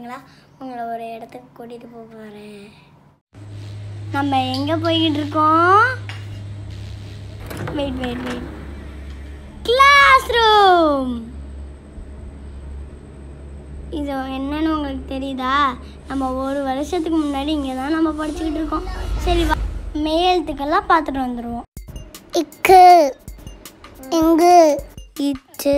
வாங்களா உங்களை ஒரு இடத்துக்கு கூட்டிகிட்டு போக போகிறேன் நம்ம எங்கே போய்கிட்டு இருக்கோம் wait wait wait class room இது என்னன்னு உங்களுக்கு தெரியுதா நம்ம ஒரு வருஷத்துக்கு முன்னாடி இங்கே தான் நம்ம படிச்சுக்கிட்டு இருக்கோம் சரி வா மேல்த்துக்கெல்லாம் பார்த்துட்டு வந்துடுவோம் இக்கு இங்கு இட்டு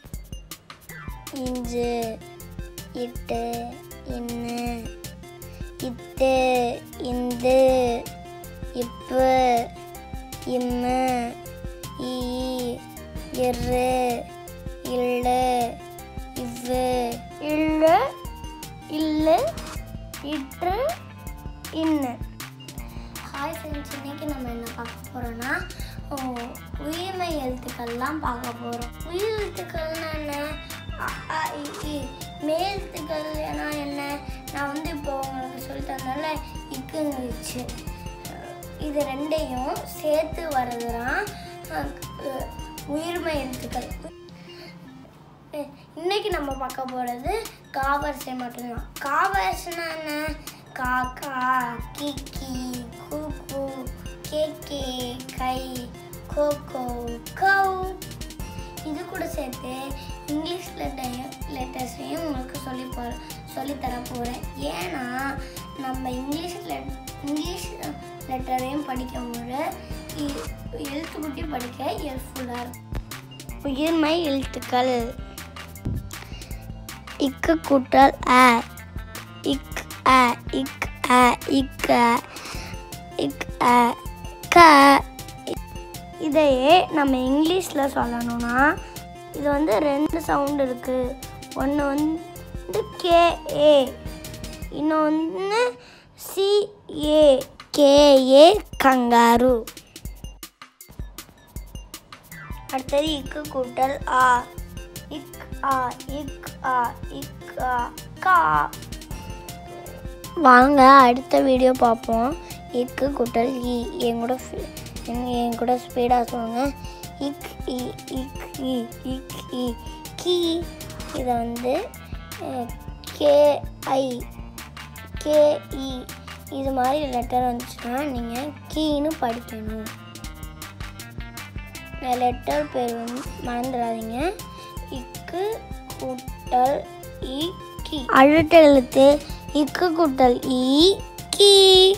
இஞ்சு இட்டு இன்னு இத்து இந்து இப்பு இம்மு ஈ இரு இல்லு இவ்வு இல்லு இல்லு இற்று இன்னு ஹாய் ஃப்ரெண்ட்ஸ் இன்னைக்கு நம்ம என்ன பார்க்க போகிறோன்னா உயிர்மை எழுத்துக்கள்லாம் பார்க்க போகிறோம் உயிர் எழுத்துக்கள்னா என்ன அ, ஆ, இ, ஈ. மேல் எழுத்துக்கள் ஏன்னா என்ன நான் வந்து இப்போ உங்களுக்கு சொல்லி தந்தனால இக்குங்குச்சு இது ரெண்டையும் சேர்த்து வர்றதுதான் அஹ், அஹ், உயிர்மை எழுத்துக்கள் அஹ், இன்னைக்கு நம்ம பார்க்க போகிறது காவரிசை மட்டும்தான் காவரிசைனா என்ன காக்கா கிக்கி கூக்கு கேக்கே கை கோகோ கவ் இது கூட சேர்த்து இங்கிலீஷ் லெட்டரையும் லெட்டர்ஸையும் உங்களுக்கு சொல்லி போ சொல்லித்தர போகிறேன் ஏன்னா நம்ம இங்கிலீஷ் லெட் இங்கிலீஷ் லெட்டரையும் படிக்கும்போது இ- எழுத்துக்குட்டி படிக்க ஹெல்ப்ஃபுல்லாக இருக்கும் உயிர்மை எழுத்துக்கள் இக்கு கூட்டல் அ இக் அ இக் அ இக் அ இக் அ க இதையே நம்ம இங்கிலீஷில் சொல்லணும்னா இது வந்து ரெண்டு சவுண்ட் இருக்குது ஒன்று வந்து கேஏ இன்னொன்று சிஏ கேஏ கங்காரு அடுத்தது இக்கு கூட்டல் ஆ இக் ஆ இக் ஆ இக் ஆ கா வாங்க அடுத்த வீடியோ பார்ப்போம் இக்கு கூட்டல் இ என் கூட ஃபி- என் என் கூட ஸ்பீடாக சொல்லுங்க இக் இ இக் இ இக் இ கி இதை வந்து கேஐ கேஇ இது மாதிரி லெட்டர் வந்துச்சுன்னா நீங்கள் கீன்னு படிக்கணும் லெட்டர் பேர் வந்து மறந்துடாதீங்க இக்கு கூட்டல் இ கி அடுத்த எழுத்து இக்கு கூட்டல் இ கி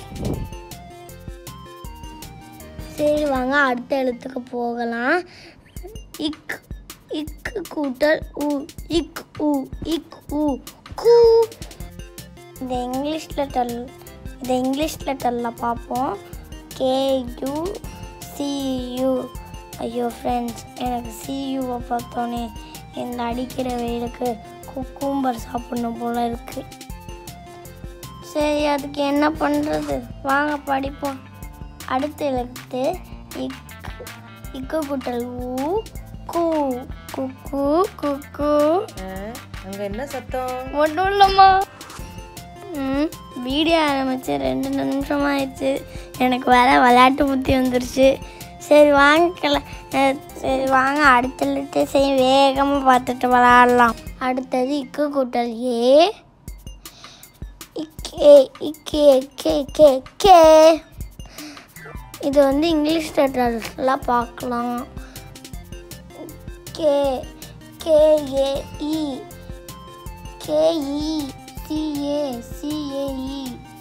சரி வாங்க அடுத்த எழுத்துக்கு போகலாம் இக் இக்கு கூட்டல் உ இக் உ இக் உ கூ இந்த இங்கிலீஷ் லெட்டர் இந்த இங்கிலீஷ் லெட்டரில் பார்ப்போம் கேயூ சியூ ஐயோ ஃப்ரெண்ட்ஸ் எனக்கு சியூவை பார்த்தோன்னே இந்த அடிக்கிற வெயிலுக்கு குக்கும்பர் சாப்பிடணும் போல இருக்கு சரி அதுக்கு என்ன பண்ணுறது வாங்க படிப்போம் அடுத்த எழுத்து இக் இக்கு குட்டல் ஊ கூ குக்கு குக்கு அங்க என்ன சத்தம் ஒன்றும் இல்லைம்மா ம் வீடியோ ஆரம்பித்து ரெண்டு நிமிஷம் ஆயிடுச்சு எனக்கு வேற விளையாட்டு புத்தி வந்துருச்சு சரி வாங்க கிள- அஹ் சரி வாங்க அடுத்த லிட்டு சரி வேகமாக பார்த்துட்டு விளையாடலாம் அடுத்தது இக்கு கூட்டல் ஏ இக்கே இக்கே கே கே கே இது வந்து இங்கிலீஷ் லெட்டர்ஸ்லாம் பார்க்கலாம் K KAI KI CA CAI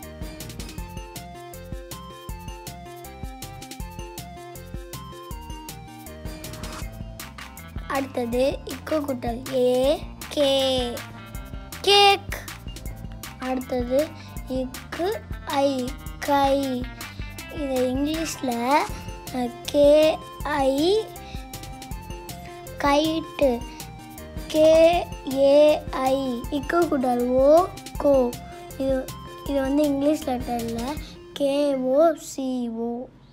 அடுத்தது இக்கு குட்டல் ஏ கே கேக் அடுத்தது இக்கு ஐ கை இதை இங்கிலீஷில் கேஐ கைட்டு கேஏஐ இக்கு குடல் ஓ கோ இது இது வந்து இங்கிலீஷ் லெட்டரில் கேஓ சிஓ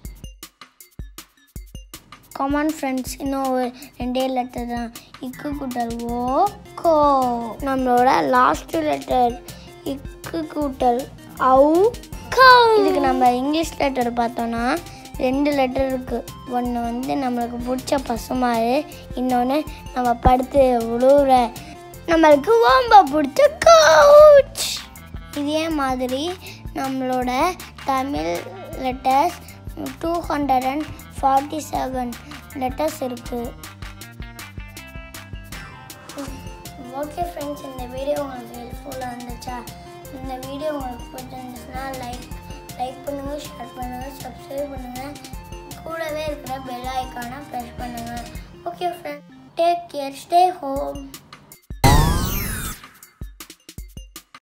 காமன் ஃப்ரெண்ட்ஸ் இன்னும் ஒரு ரெண்டே லெட்டர் தான் இக்கு கூட்டல் ஓ கோ நம்மளோட லாஸ்ட் லெட்டர் இக்கு கூட்டல் ஔ கௌ இதுக்கு நம்ம இங்கிலீஷ் லெட்டர் பார்த்தோன்னா ரெண்டு லெட்டர் இருக்குது ஒன்று வந்து நம்மளுக்கு பிடிச்ச பசுமாறு இன்னொன்று நம்ம படுத்து உழுவுற நம்மளுக்கு ரொம்ப பிடிச்ச கவுச் இதே மாதிரி நம்மளோட Tamil letters two hundred and forty seven letters இருக்குது ஓகே ஃப்ரெண்ட்ஸ் இந்த வீடியோ உங்களுக்கு ஹெல்ப்ஃபுல்லாக இருந்துச்சா இந்த வீடியோ உங்களுக்கு பிடிச்சிருந்துச்சுன்னா லைக் லைக் பண்ணுங்கள் ஷேர் பண்ணுங்கள் சப்ஸ்கிரைப் பண்ணுங்கள் கூடவே இருக்கிற பெல் ஐக்கானை ப்ரெஸ் பண்ணுங்கள் okay friends take care stay home